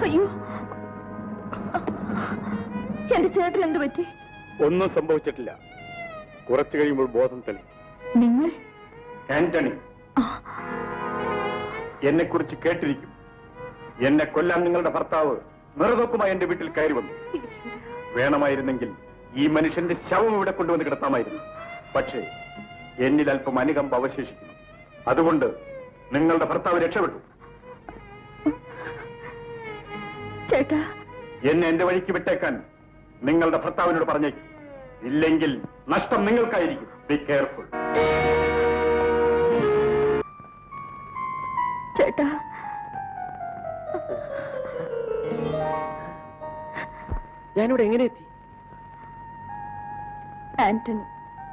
അയ്യോ എന്റെ ചേട്ടൻ എന്ത് പറ്റി ഒന്നും സംഭവിച്ചിട്ടില്ല കുറച്ചു കഴിയുമ്പോൾ ബോധം തെളി നിങ്ങൾ ആന്റണി എന്നെ കുറിച്ച് കേട്ടിരിക്കും എന്നെ കൊല്ലാൻ നിങ്ങളുടെ ഭർത്താവ് നിറതൊക്കുമായി എന്റെ വീട്ടിൽ കയറി വന്നു വേണമായിരുന്നെങ്കിൽ ഈ മനുഷ്യന്റെ ശവം ഇവിടെ കൊണ്ടുവന്ന് കിടത്താമായിരുന്നു പക്ഷേ എന്നിൽ അല്പം അനുകമ്പ അവശേഷിക്കുന്നു അതുകൊണ്ട് നിങ്ങളുടെ ഭർത്താവ് രക്ഷപ്പെട്ടു ചേട്ടാ എന്നെ എന്റെ വഴിക്ക് വിട്ടേക്കാൻ നിങ്ങളുടെ ഭർത്താവിനോട് പറഞ്ഞേക്കും ഇല്ലെങ്കിൽ നഷ്ടം നിങ്ങൾക്കായിരിക്കും ബി കെയർഫുൾ ചേട്ടാ ഞാനിവിടെ എങ്ങനെ എത്തി ആന്റണി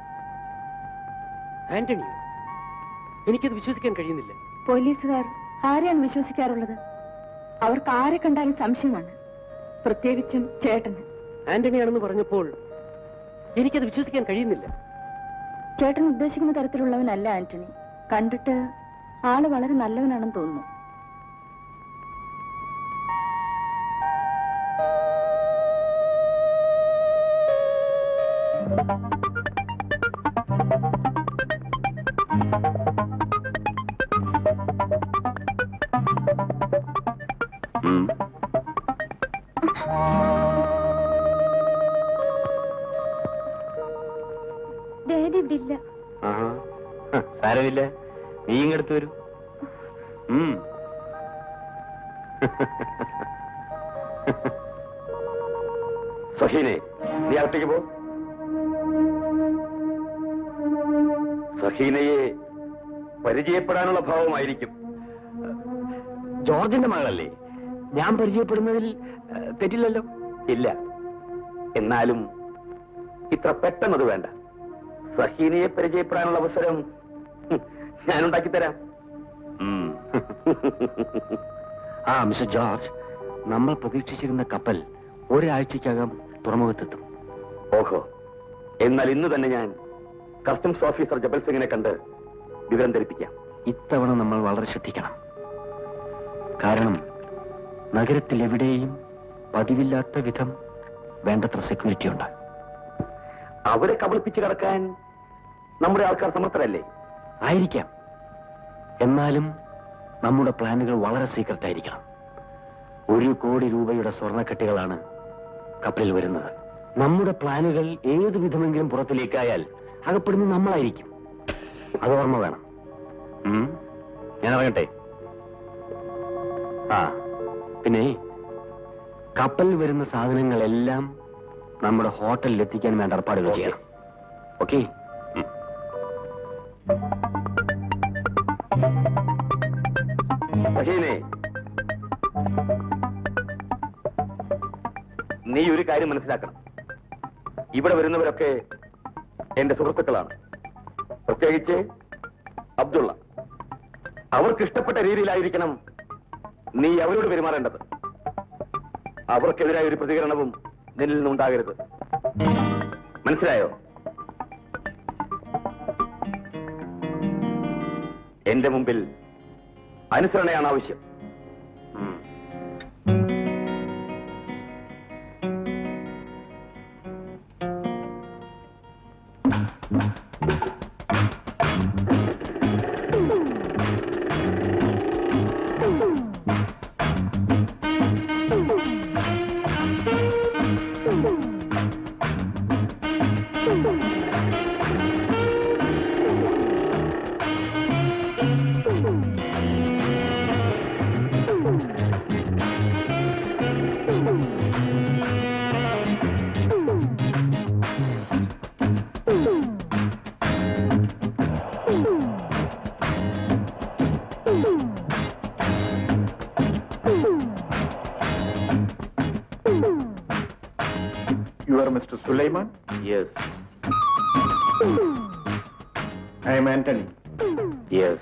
ആന്റണിയോ എനിക്കത് വിശ്വസിക്കാൻ കഴിയുന്നില്ല പോലീസുകാർ ആരെയാണ് വിശ്വസിക്കാറുള്ളത് അവർക്ക് ആരെ കണ്ടാലും സംശയമാണ് പ്രത്യേകിച്ചും ചേട്ടന് ആന്റണിയാണെന്ന് പറഞ്ഞപ്പോൾ എനിക്കത് വിശ്വസിക്കാൻ കഴിയുന്നില്ല ചേട്ടൻ ഉദ്ദേശിക്കുന്ന തരത്തിലുള്ളവനല്ല ആന്റണി കണ്ടിട്ട് ആള് വളരെ നല്ലവനാണെന്ന് തോന്നുന്നു ഡാഡി ഇവിടെ ഇല്ല സാരമില്ല നീ ഇങ്ങടുത്ത് വരൂ ഉം. സഹീനെ നീ അകത്തേക്ക് പോ സഹീനയെ പരിചയപ്പെടാനുള്ള ഭാവമായിരിക്കും ജോർജിന്റെ മകളല്ലേ ഞാൻ പരിചയപ്പെടുന്നതിൽ ഏഹ്, തെറ്റില്ലല്ലോ ഇല്ല എന്നാലും ഇത്ര പെട്ടെന്നത് വേണ്ട സഹീനയെ പരിചയപ്പെടാനുള്ള അവസരം ഹും, ഞാൻ ഉണ്ടാക്കി തരാം ആ മിസ്റ്റർ ജോർജ് നമ്മൾ പ്രതീക്ഷിച്ചിരുന്ന കപ്പൽ ഒരാഴ്ചക്കകം തുറമുഖത്തെത്തും ഓഹോ എന്നാൽ ഇന്ന് തന്നെ ഞാൻ കസ്റ്റംസ് ഓഫീസർ ജബൽ സിംഗിനെ കണ്ട് വിവരം ധരിപ്പിക്കാം ഇത്തവണ നമ്മൾ വളരെ ശ്രദ്ധിക്കണം കാരണം നഗരത്തിൽ എവിടെയും പതിവില്ലാത്ത വിധം വേണ്ടത്ര സെക്യൂരിറ്റി ഉണ്ട് അവരെ കബളിപ്പിച്ച് കിടക്കാൻ നമ്മുടെ ആൾക്കാർ സമർത്ഥരല്ലേ ആയിരിക്കാം എന്നാലും നമ്മുടെ പ്ലാനുകൾ വളരെ സീക്രട്ട് ആയിരിക്കണം ഒരു കോടി രൂപയുടെ സ്വർണ്ണക്കെട്ടുകളാണ് കപ്പലിൽ വരുന്നത് നമ്മുടെ പ്ലാനുകൾ ഏത് വിധമെങ്കിലും പുറത്തിലേക്കായാൽ അകപ്പെടുന്നത് നമ്മളായിരിക്കും അത് ഓർമ്മ വേണം ഉം? ഞാൻ ഇറങ്ങട്ടെ ആ പിന്നെ കപ്പലിൽ വരുന്ന സാധനങ്ങളെല്ലാം നമ്മുടെ ഹോട്ടലിൽ എത്തിക്കാൻ വേണ്ട ഏർപ്പാടുകൾ ചെയ്യണം ഓക്കെ നീ ഒരു കാര്യം മനസ്സിലാക്കണം ഇവിടെ വരുന്നവരൊക്കെ എന്റെ സുഹൃത്തുക്കളാണ് പ്രത്യേകിച്ച് അബ്ദുള്ള അവർക്ക് ഇഷ്ടപ്പെട്ട രീതിയിലായിരിക്കണം നീ അവരോട് പെരുമാറേണ്ടത് അവർക്കെതിരായ ഒരു പ്രതികരണവും നിന്നിൽ നിന്നുണ്ടാകരുത് മനസ്സിലായോ എന്റെ മുമ്പിൽ അനുസരണയാണ് ആവശ്യം ഉം. You are Mr. Sulaiman? Yes. I am Anthony. Yes.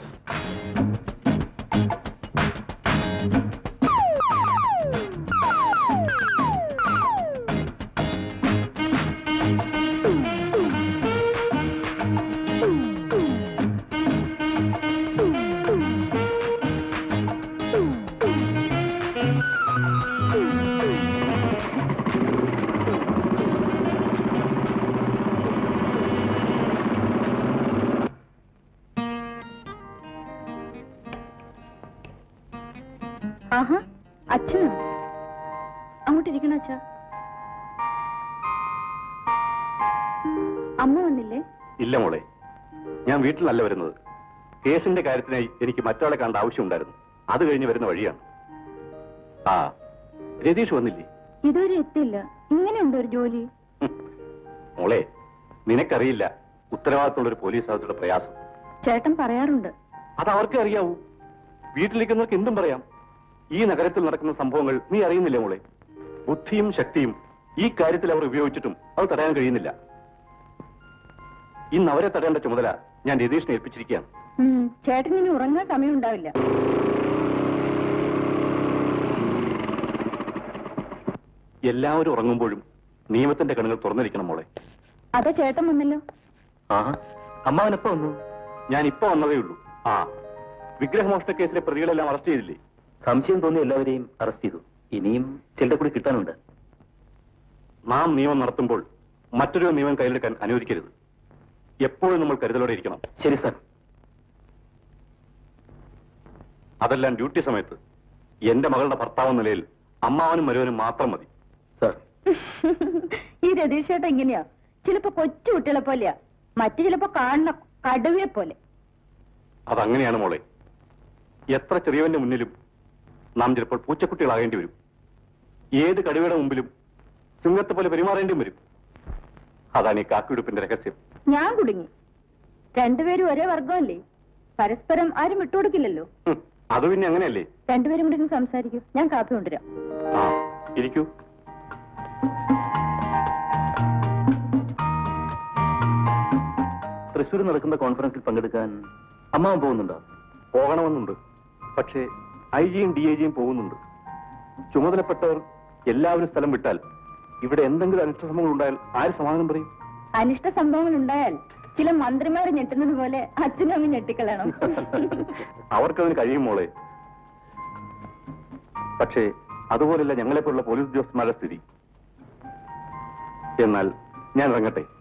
ആഹാ അച്ഛനോ അങ്ങോട്ടിരിക്കണ അച്ഛാ അമ്മ വന്നില്ലേ ഇല്ല മോളെ ഞാൻ വീട്ടിലല്ല വരുന്നത് കേസിന്റെ കാര്യത്തിനായി എനിക്ക് മറ്റൊരാളെ കാണേണ്ട ആവശ്യമുണ്ടായിരുന്നു അത് കഴിഞ്ഞ് വരുന്ന വഴിയാണ് ആ രതീഷ് വന്നില്ലേ ഇതുവരെ എത്തിയില്ല ഇങ്ങനെയുണ്ടോ ഒരു ജോലി ഹും. മോളെ നിനക്കറിയില്ല ഉത്തരവാദിത്തമുള്ള ഒരു പോലീസ് ഓഫീസറുടെ പ്രയാസം ചേട്ടൻ പറയാറുണ്ട് അത് അവർക്കേ അറിയാവൂ വീട്ടിലിരിക്കുന്നവർക്ക് എന്തും പറയാം ഈ നഗരത്തിൽ നടക്കുന്ന സംഭവങ്ങൾ നീ അറിയുന്നില്ല മോളെ ബുദ്ധിയും ശക്തിയും ഈ കാര്യത്തിൽ അവർ ഉപയോഗിച്ചിട്ടും അത് തടയാൻ കഴിയുന്നില്ല ഇന്ന് അവരെ തടയേണ്ട ചുമതല ഞാൻ രതീഷിനെ ഏൽപ്പിച്ചിരിക്കുകയാണ് ഉം, ചേട്ടന് ഇനി ഉറങ്ങാൻ സമയം ഉണ്ടാവില്ല എല്ലാവരും ഉറങ്ങുമ്പോഴും നിയമത്തിന്റെ കണ്ണുകൾ തുറന്നിരിക്കണം മോളെ അതാ ചേട്ടൻ വന്നല്ലോ ആ അമ്മാവനെപ്പോ വന്നു ഞാൻ ഇപ്പൊ വന്നതേ ഉള്ളൂ ആ വിഗ്രഹമോഷണ കേസിലെ പ്രതികളെല്ലാം അറസ്റ്റ് ചെയ്തില്ലേ സംശയം തോന്നിയ എല്ലാവരെയും അറസ്റ്റ് ചെയ്തു ഇനിയും ചിലരെ കൂടി കിട്ടാനുണ്ട് നാം നിയമം നടത്തുമ്പോൾ മറ്റൊരു നിയമം കയ്യിലെടുക്കാൻ അനുവദിക്കരുത് എപ്പോഴും നമ്മൾ കരുതലോടെ ഇരിക്കണം ശരി സാർ അതെല്ലാം ഡ്യൂട്ടി സമയത്ത് എന്റെ മകളുടെ ഭർത്താവ് എന്ന നിലയിൽ അമ്മാവനും മരുവനും മാത്രം മതി സാർ ഈ രതീഷ് ചേട്ടൻ ഇങ്ങനെയാ ചിലപ്പോ കൊച്ചു കുട്ടികളെ പോലെയാ മറ്റു ചിലപ്പോ കാണുന്ന കടുവയെ പോലെ അതങ്ങനെയാണ് മോളെ എത്ര ചെറിയവന്റെ മുന്നിലും നാം ചിലപ്പോൾ പൂച്ചക്കുട്ടികളാകേണ്ടി വരും ഏത് കടുവയുടെ മുമ്പിലും സിംഹത്തെ പോലെ പെരുമാറേണ്ടിയും വരും അതാണ് ഈ കാക്കിയുടുപ്പിന്റെ രഹസ്യം ഞാൻ കുടുങ്ങി രണ്ടുപേരും ഒരേ വർഗമല്ലേ പരസ്പരം ആരും വിട്ടുകൊടുക്കില്ലല്ലോ ഹും, അത് പിന്നെ അങ്ങനെയല്ലേ രണ്ടുപേരും കൂടി ഇരുന്ന് സംസാരിക്കൂ ഞാൻ കാപ്പി കൊണ്ടുവരാം ആ ഇരിക്കൂ തൃശ്ശൂർ നടക്കുന്ന കോൺഫറൻസിൽ പങ്കെടുക്കാൻ അമ്മാവൻ പോകുന്നുണ്ടോ പോകണമെന്നുണ്ട് പക്ഷേ ഐ ജിയും ഡി ഐ ജിയും പോകുന്നുണ്ട് ചുമതലപ്പെട്ടവർ എല്ലാവരും സ്ഥലം വിട്ടാൽ ഇവിടെ എന്തെങ്കിലും അനിഷ്ട സംഭവങ്ങൾ ഉണ്ടായാൽ ആര് സമാധാനം പറയും അനിഷ്ട സംഭവങ്ങൾ ഉണ്ടായാൽ ചില മന്ത്രിമാർ ഞെട്ടുന്നത് പോലെ അച്ഛനും അങ്ങ് ഞെട്ടിക്കളയണം അവർക്കതിന് കഴിയും മോളെ പക്ഷേ അതുപോലല്ല ഞങ്ങളെപ്പോലുള്ള പോലീസ് ഉദ്യോഗസ്ഥന്മാരുടെ സ്ഥിതി എന്നാൽ ഞാൻ ഇറങ്ങട്ടെ